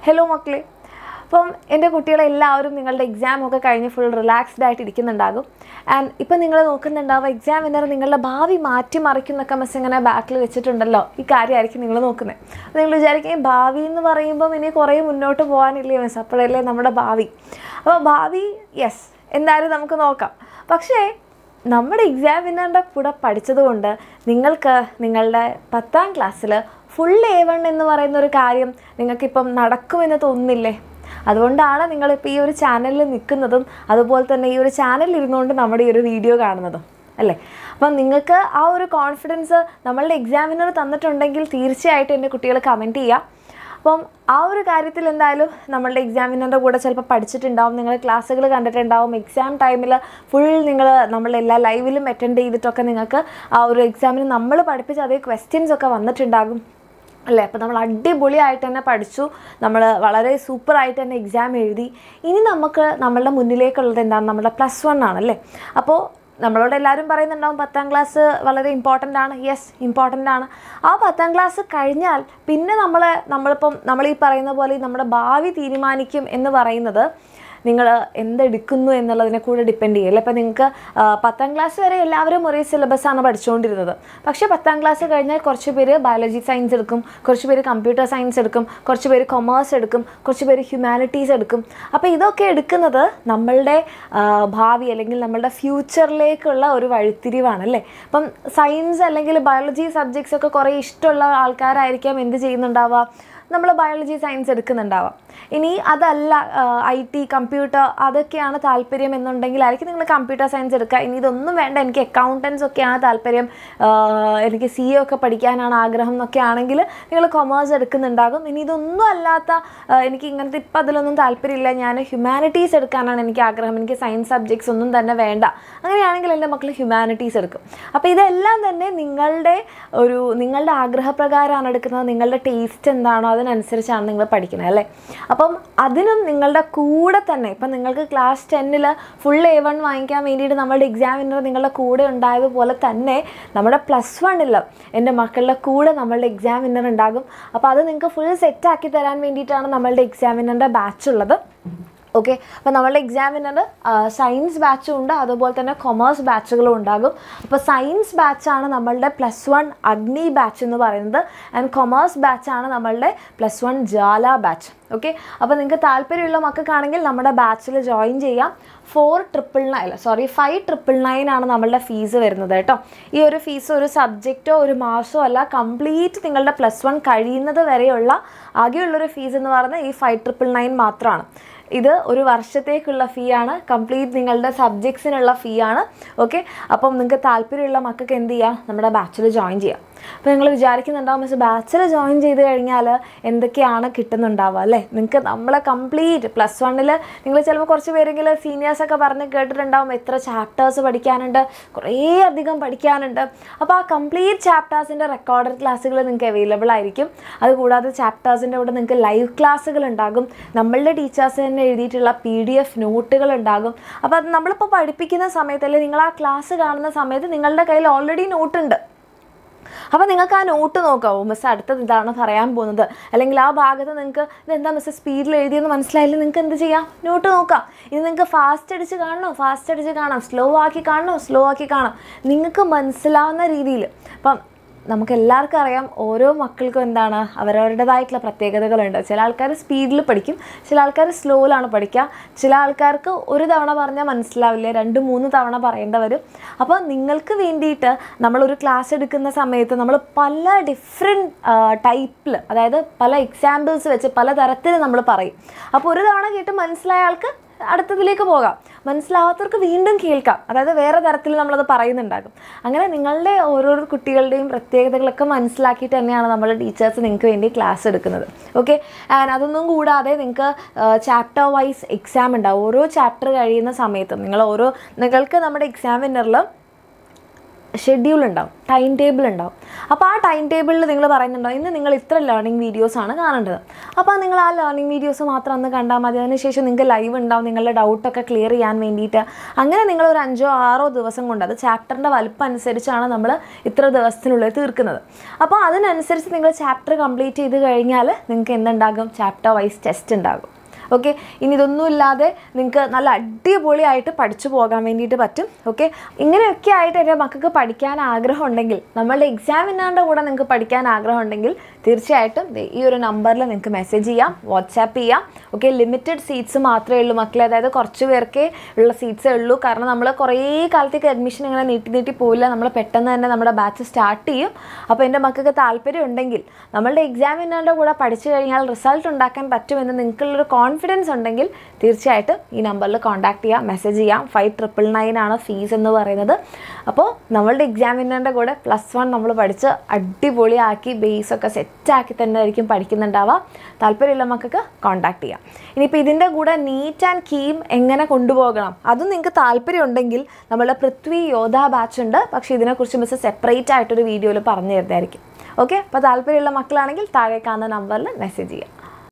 hello മക്കളെ അപ്പം എൻ്റെ കുട്ടികളെല്ലാവരും നിങ്ങളുടെ എക്സാം ഒക്കെ കഴിഞ്ഞ് ഫുൾ റിലാക്സ്ഡ് ആയിട്ട് ഇരിക്കുന്നുണ്ടാകും ആൻഡ് ഇപ്പം നിങ്ങൾ നോക്കുന്നുണ്ടാവും എക്സാം വിന്നർ നിങ്ങളുടെ ഭാവി മാറ്റിമറിക്കുന്നൊക്കെ മിസ് ഇങ്ങനെ ബാക്കിൽ വെച്ചിട്ടുണ്ടല്ലോ ഈ കാര്യമായിരിക്കും നിങ്ങൾ നോക്കുന്നത് അപ്പോൾ നിങ്ങൾ വിചാരിക്കും "ഈ ഭാവി എന്ന് പറയുമ്പം ഇനി കുറേ മുന്നോട്ട് പോകാനില്ലേ മിസ് അപ്പോഴല്ലേ നമ്മുടെ ഭാവി അപ്പോൾ ഭാവി യെസ് എന്തായാലും നമുക്ക് നോക്കാം പക്ഷേ നമ്മുടെ എക്സാം വിന്നറിൻ്റെ കൂടെ പഠിച്ചതുകൊണ്ട് നിങ്ങൾക്ക് നിങ്ങളുടെ പത്താം ക്ലാസ്സിൽ ഫുൾ എ വൺ എന്ന് പറയുന്ന ഒരു കാര്യം നിങ്ങൾക്കിപ്പം നടക്കുമെന്ന് തോന്നുന്നില്ലേ അതുകൊണ്ടാണ് നിങ്ങളിപ്പോൾ ഈ ഒരു ചാനലിൽ നിൽക്കുന്നതും അതുപോലെ തന്നെ ഈ ഒരു ചാനലിൽ ഇരുന്നുകൊണ്ട് നമ്മുടെ ഈ ഒരു വീഡിയോ കാണുന്നതും അല്ലേ അപ്പം നിങ്ങൾക്ക് ആ ഒരു കോൺഫിഡൻസ് നമ്മളുടെ എക്സാമിനർ തന്നിട്ടുണ്ടെങ്കിൽ തീർച്ചയായിട്ടും എൻ്റെ കുട്ടികൾ കമൻറ്റ് ചെയ്യുക അപ്പം ആ ഒരു കാര്യത്തിൽ എന്തായാലും നമ്മളുടെ എക്സാമിനറിൻ്റെ കൂടെ ചിലപ്പോൾ പഠിച്ചിട്ടുണ്ടാവും നിങ്ങൾ ക്ലാസ്സുകൾ കണ്ടിട്ടുണ്ടാവും എക്സാം ടൈമിൽ ഫുൾ നിങ്ങൾ നമ്മളെല്ലാ ലൈവിലും അറ്റൻഡ് ചെയ്തിട്ടൊക്കെ നിങ്ങൾക്ക് ആ ഒരു എക്സാമിന് നമ്മൾ പഠിപ്പിച്ച അതേ ക്വസ്റ്റ്യൻസ് ഒക്കെ വന്നിട്ടുണ്ടാകും അല്ലേ അപ്പോൾ നമ്മൾ അടിപൊളിയായിട്ട് തന്നെ പഠിച്ചു നമ്മൾ വളരെ സൂപ്പറായിട്ട് തന്നെ എക്സാം എഴുതി ഇനി നമുക്ക് നമ്മളുടെ മുന്നിലേക്കുള്ളത് എന്താണ് നമ്മുടെ പ്ലസ് വൺ ആണല്ലേ അപ്പോൾ നമ്മളോട് എല്ലാവരും പറയുന്നുണ്ടാവും പത്താം ക്ലാസ് വളരെ ഇമ്പോർട്ടൻ്റ് ആണ് യെസ് ഇമ്പോർട്ടൻ്റ് ആണ് ആ പത്താം ക്ലാസ് കഴിഞ്ഞാൽ പിന്നെ നമ്മൾ നമ്മളിപ്പം നമ്മൾ ഈ പറയുന്ന പോലെ നമ്മുടെ ഭാവി തീരുമാനിക്കും എന്ന് പറയുന്നത് നിങ്ങൾ എന്തെടുക്കുന്നു എന്നുള്ളതിനെ കൂടെ ഡിപ്പെൻഡ് ചെയ്യും അല്ലേ ഇപ്പം നിങ്ങൾക്ക് ആ, പത്താം ക്ലാസ് വരെ എല്ലാവരും ഒരേ സിലബസാണ് പഠിച്ചുകൊണ്ടിരുന്നത് പക്ഷേ പത്താം ക്ലാസ് കഴിഞ്ഞാൽ കുറച്ച് പേര് ബയോളജി സയൻസ് എടുക്കും കുറച്ച് പേര് കമ്പ്യൂട്ടർ സയൻസ് എടുക്കും കുറച്ച് പേര് കൊമേഴ്സ് എടുക്കും കുറച്ച് പേര് ഹ്യൂമാനിറ്റീസ് എടുക്കും അപ്പോൾ ഇതൊക്കെ എടുക്കുന്നത് നമ്മളുടെ ആ, ഭാവി അല്ലെങ്കിൽ നമ്മളുടെ ഫ്യൂച്ചറിലേക്കുള്ള ഒരു വഴിത്തിരിവാണ് അല്ലേ അപ്പം സയൻസ് അല്ലെങ്കിൽ ബയോളജി സബ്ജക്ട്സ് ഒക്കെ കുറേ ഇഷ്ടമുള്ള ആൾക്കാരായിരിക്കാം എന്ത് ചെയ്യുന്നുണ്ടാവുക നമ്മൾ ബയോളജി സയൻസ് എടുക്കുന്നുണ്ടാവാം ഇനി അതല്ല ഐ ടി കമ്പ്യൂട്ടർ അതൊക്കെയാണ് താല്പര്യം എന്നുണ്ടെങ്കിലായിരിക്കും നിങ്ങൾ കമ്പ്യൂട്ടർ സയൻസ് എടുക്കുക ഇനി ഇതൊന്നും വേണ്ട എനിക്ക് അക്കൗണ്ടൻസ് ഒക്കെയാണ് താല്പര്യം ആ, എനിക്ക് സി എ ഒക്കെ പഠിക്കാനാണ് ആഗ്രഹം എന്നൊക്കെ ആണെങ്കിൽ നിങ്ങൾ കൊമേഴ്സ് എടുക്കുന്നുണ്ടാകും ഇനി ഇതൊന്നും അല്ലാത്ത ആ, എനിക്ക് ഇങ്ങനത്തെ ഇപ്പം അതിലൊന്നും താല്പര്യമില്ല ഞാൻ ഹ്യൂമാനിറ്റീസ് എടുക്കാനാണ് എനിക്ക് ആഗ്രഹം എനിക്ക് സയൻസ് സബ്ജക്ട്സ് ഒന്നും തന്നെ വേണ്ട അങ്ങനെയാണെങ്കിൽ എൻ്റെ മക്കൾ ഹ്യൂമാനിറ്റീസ് എടുക്കും അപ്പോൾ ഇതെല്ലാം തന്നെ നിങ്ങളുടെ ഒരു നിങ്ങളുടെ ആഗ്രഹപ്രകാരമാണ് എടുക്കുന്നത് നിങ്ങളുടെ ടേസ്റ്റ് എന്താണോ അതിനനുസരിച്ചാണ് നിങ്ങൾ പഠിക്കുന്നത് അല്ലേ അപ്പം അതിനും നിങ്ങളുടെ കൂടെ തന്നെ ഇപ്പം നിങ്ങൾക്ക് ക്ലാസ് ടെന്നിൽ ഫുൾ എ വൺ വാങ്ങിക്കാൻ വേണ്ടിയിട്ട് നമ്മളുടെ എക്സാമിനർ നിങ്ങളുടെ കൂടെ ഉണ്ടായതുപോലെ തന്നെ നമ്മുടെ പ്ലസ് വണ്ണിൽ എൻ്റെ മക്കളുടെ കൂടെ നമ്മളുടെ എക്സാമിനർ ഉണ്ടാകും അപ്പോൾ അത് നിങ്ങൾക്ക് ഫുൾ സെറ്റാക്കി തരാൻ വേണ്ടിയിട്ടാണ് നമ്മളുടെ എക്സാമിനറിൻ്റെ ബാച്ച് ഉള്ളത് ഓക്കെ അപ്പോൾ നമ്മളുടെ എക്സാമിനർ സയൻസ് ബാച്ചും ഉണ്ട് അതുപോലെ തന്നെ കൊമേഴ്സ് ബാച്ചുകളും ഉണ്ടാകും അപ്പോൾ സയൻസ് ബാച്ചാണ് നമ്മളുടെ പ്ലസ് വൺ അഗ്നി ബാച്ച് എന്ന് പറയുന്നത് ആൻഡ് കൊമേഴ്സ് ബാച്ചാണ് നമ്മളുടെ പ്ലസ് വൺ ജാല ബാച്ച് ഓക്കെ അപ്പോൾ നിങ്ങൾക്ക് താല്പര്യമുള്ള മക്കൾക്കാണെങ്കിൽ നമ്മുടെ ബാച്ചിൽ ജോയിൻ ചെയ്യാം ഫോർ ട്രിപ്പിൾ നയൻ അല്ല സോറി ഫൈവ് ട്രിപ്പിൾ നയൻ ആണ് നമ്മളുടെ ഫീസ് വരുന്നത് കേട്ടോ ഈ ഒരു ഫീസ് ഒരു സബ്ജക്റ്റോ ഒരു മാസമോ അല്ല കംപ്ലീറ്റ് നിങ്ങളുടെ പ്ലസ് വൺ കഴിയുന്നത് വരെയുള്ള ആകെയുള്ളൊരു ഫീസ് എന്ന് പറയുന്നത് ഈ ഫൈവ് ട്രിപ്പിൾ നയൻ മാത്രമാണ് ഇത് ഒരു വർഷത്തേക്കുള്ള ഫീ ആണ് കംപ്ലീറ്റ് നിങ്ങളുടെ സബ്ജക്ട്സിനുള്ള ഫീ ആണ് ഓക്കെ അപ്പം നിങ്ങൾക്ക് താല്പര്യമുള്ള മക്കൾക്ക് എന്ത് ചെയ്യാം നമ്മുടെ ബാച്ചിൽ ജോയിൻ ചെയ്യാം അപ്പോൾ നിങ്ങൾ വിചാരിക്കുന്നുണ്ടാവും മിസ് ബാച്ചിൽ ജോയിൻ ചെയ്ത് കഴിഞ്ഞാൽ എന്തൊക്കെയാണ് കിട്ടുന്നുണ്ടാവുക അല്ലേ നിങ്ങൾക്ക് നമ്മളെ കംപ്ലീറ്റ് പ്ലസ് വണ്ണിൽ നിങ്ങൾ ചിലപ്പോൾ കുറച്ച് പേരെങ്കിലും സീനിയേഴ്സൊക്കെ പറഞ്ഞ് കേട്ടിട്ടുണ്ടാവും എത്ര ചാപ്റ്റേഴ്സ് പഠിക്കാനുണ്ട് കുറേ അധികം പഠിക്കാനുണ്ട് അപ്പോൾ ആ കംപ്ലീറ്റ് ചാപ്റ്റേഴ്സിൻ്റെ റെക്കോർഡഡ് ക്ലാസ്സുകൾ നിങ്ങൾക്ക് അവൈലബിൾ ആയിരിക്കും അതുകൂടാതെ ചാപ്റ്റേഴ്സിൻ്റെ കൂടെ നിങ്ങൾക്ക് ലൈവ് ക്ലാസ്സുകൾ ഉണ്ടാകും നമ്മളുടെ ടീച്ചേഴ്സ് തന്നെ എഴുതിയിട്ടുള്ള പി ഡി എഫ് നോട്ടുകൾ ഉണ്ടാകും അപ്പോൾ അത് നമ്മളിപ്പോൾ പഠിപ്പിക്കുന്ന സമയത്ത് അല്ലെങ്കിൽ നിങ്ങൾ ആ ക്ലാസ് കാണുന്ന സമയത്ത് നിങ്ങളുടെ കയ്യിൽ ഓൾറെഡി നോട്ടുണ്ട് അപ്പോൾ നിങ്ങൾക്ക് ആ നോട്ട് നോക്കാവോ മിസ് അടുത്തത് ഇതാണ് പറയാൻ പോകുന്നത് അല്ലെങ്കിൽ ആ ഭാഗത്ത് നിങ്ങൾക്ക് ഇതെന്താ മിസ് സ്പീഡിൽ എഴുതിയെന്ന് മനസ്സിലായില്ല നിങ്ങൾക്ക് എന്ത് ചെയ്യാം നോട്ട് നോക്കാം ഇത് നിങ്ങൾക്ക് ഫാസ്റ്റ് അടിച്ച് കാണണോ ഫാസ്റ്റ് അടിച്ച് കാണാം സ്ലോ ആക്കി കാണണോ സ്ലോ ആക്കി കാണാം നിങ്ങൾക്ക് മനസ്സിലാവുന്ന രീതിയിൽ അപ്പം നമുക്ക് എല്ലാവർക്കും അറിയാം ഓരോ മക്കൾക്കും എന്താണ് അവരവരുടേതായിട്ടുള്ള പ്രത്യേകതകളുണ്ട് ചില ആൾക്കാർ സ്പീഡിൽ പഠിക്കും ചില ആൾക്കാർ സ്ലോയിലാണ് പഠിക്കുക ചില ആൾക്കാർക്ക് ഒരു തവണ പറഞ്ഞാൽ മനസ്സിലാവില്ല രണ്ട് മൂന്ന് തവണ പറയേണ്ട വരും അപ്പോൾ നിങ്ങൾക്ക് വേണ്ടിയിട്ട് നമ്മളൊരു ക്ലാസ് എടുക്കുന്ന സമയത്ത് നമ്മൾ പല ഡിഫറെൻറ്റ് ടൈപ്പിൽ അതായത് പല എക്സാമ്പിൾസ് വെച്ച് പല തരത്തിൽ നമ്മൾ പറയും അപ്പോൾ ഒരു തവണ കേട്ട് മനസ്സിലായ ആൾക്ക് അടുത്തതിലേക്ക് പോകാം മനസ്സിലാവാത്തവർക്ക് വീണ്ടും കേൾക്കാം അതായത് വേറെ തരത്തിൽ നമ്മളത് പറയുന്നുണ്ടാകും അങ്ങനെ നിങ്ങളുടെ ഓരോരോ കുട്ടികളുടെയും പ്രത്യേകതകളൊക്കെ മനസ്സിലാക്കിയിട്ട് തന്നെയാണ് നമ്മുടെ ടീച്ചേഴ്സ് നിങ്ങൾക്ക് വേണ്ടി ക്ലാസ് എടുക്കുന്നത് ഓക്കെ ആൻഡ് അതൊന്നും കൂടാതെ നിങ്ങൾക്ക് ചാപ്റ്റർ വൈസ് എക്സാം ഉണ്ടാവും ഓരോ ചാപ്റ്റർ കഴിയുന്ന സമയത്തും നിങ്ങൾ ഓരോ നിങ്ങൾക്ക് നമ്മുടെ എക്സാമിനറിൽ ഷെഡ്യൂൾ ഉണ്ടാവും ടൈം ടേബിൾ ഉണ്ടാവും അപ്പോൾ ആ ടൈം ടേബിളിൽ നിങ്ങൾ പറയുന്നുണ്ടാവും ഇന്ന് നിങ്ങൾ ഇത്ര ലേണിംഗ് വീഡിയോസ് ആണ് കാണേണ്ടത് അപ്പോൾ നിങ്ങൾ ആ ലേണിംഗ് വീഡിയോസ് മാത്രം ഒന്ന് കണ്ടാൽ മതി അതിനുശേഷം നിങ്ങൾക്ക് ലൈവ് ഉണ്ടാവും നിങ്ങളുടെ ഡൗട്ടൊക്കെ ക്ലിയർ ചെയ്യാൻ വേണ്ടിയിട്ട് അങ്ങനെ നിങ്ങൾ ഒരു അഞ്ചോ ആറോ ദിവസം കൊണ്ട് അത് ചാപ്റ്ററിൻ്റെ വലുപ്പം അനുസരിച്ചാണ് നമ്മൾ ഇത്ര ദിവസത്തിനുള്ളിൽ തീർക്കുന്നത് അപ്പോൾ അതിനനുസരിച്ച് നിങ്ങൾ ചാപ്റ്റർ കംപ്ലീറ്റ് ചെയ്ത് കഴിഞ്ഞാൽ നിങ്ങൾക്ക് എന്തുണ്ടാകും ചാപ്റ്റർ വൈസ് ടെസ്റ്റ് ഉണ്ടാകും ഓക്കെ ഇനി ഇതൊന്നും ഇല്ലാതെ നിങ്ങൾക്ക് നല്ല അടിപൊളിയായിട്ട് പഠിച്ചു പോകാൻ വേണ്ടിയിട്ട് പറ്റും ഓക്കെ ഇങ്ങനെയൊക്കെ ആയിട്ട് എൻ്റെ മക്കൾക്ക് പഠിക്കാൻ ആഗ്രഹം ഉണ്ടെങ്കിൽ നമ്മളുടെ എക്സാമിനാൻ്റെ കൂടെ നിങ്ങൾക്ക് പഠിക്കാൻ ആഗ്രഹം ഉണ്ടെങ്കിൽ തീർച്ചയായിട്ടും ദേ ഈ ഒരു നമ്പറിൽ നിങ്ങൾക്ക് മെസ്സേജ് ചെയ്യാം വാട്സാപ്പ് ചെയ്യാം ഓക്കെ ലിമിറ്റഡ് സീറ്റ്സ് മാത്രമേ ഉള്ളൂ മക്കളെ അതായത് കുറച്ച് പേർക്കേ ഉള്ള സീറ്റ്സേ ഉള്ളൂ കാരണം നമ്മൾ കുറേ കാലത്തേക്ക് അഡ്മിഷൻ ഇങ്ങനെ നീട്ടി നീട്ടി പോയില്ല നമ്മൾ പെട്ടെന്ന് തന്നെ നമ്മുടെ ബാച്ച് സ്റ്റാർട്ട് ചെയ്യും അപ്പോൾ എൻ്റെ മക്കൾക്ക് താല്പര്യം ഉണ്ടെങ്കിൽ നമ്മളുടെ എക്സാമിനാൻ്റെ കൂടെ പഠിച്ചു കഴിഞ്ഞാൽ റിസൾട്ട് ഉണ്ടാക്കാൻ പറ്റുമെന്ന് നിങ്ങൾക്കുള്ളൊരു കോൺഫിഡൻസ് ഉണ്ടെങ്കിൽ തീർച്ചയായിട്ടും ഈ നമ്പറിൽ കോൺടാക്ട് ചെയ്യാം മെസ്സേജ് ചെയ്യാം ഫൈവ് ട്രിപ്പിൾ നയൻ ആണ് ഫീസ് എന്ന് പറയുന്നത് അപ്പോൾ നമ്മളുടെ എക്സാമിനറിൻ്റെ കൂടെ പ്ലസ് വൺ നമ്മൾ പഠിച്ച് അടിപൊളിയാക്കി ബേസൊക്കെ സെറ്റാക്കി തന്നെ ആയിരിക്കും പഠിക്കുന്നുണ്ടാവുക താല്പര്യമുള്ള മക്കൾക്ക് കോൺടാക്ട് ചെയ്യാം ഇനിയിപ്പോൾ ഇതിൻ്റെ കൂടെ നീറ്റ് ആൻഡ് കീം എങ്ങനെ കൊണ്ടുപോകണം അതും നിങ്ങൾക്ക് താല്പര്യം ഉണ്ടെങ്കിൽ നമ്മളുടെ പൃഥ്വി യോധ ബാച്ച് ഉണ്ട് പക്ഷേ ഇതിനെക്കുറിച്ച് മിസ് സെപ്പറേറ്റ് ആയിട്ടൊരു വീഡിയോയിൽ പറഞ്ഞു തരുന്നതായിരിക്കും ഓക്കെ അപ്പോൾ താല്പര്യമുള്ള മക്കളാണെങ്കിൽ താഴെ കാണുന്ന നമ്പറിൽ മെസ്സേജ് ചെയ്യാം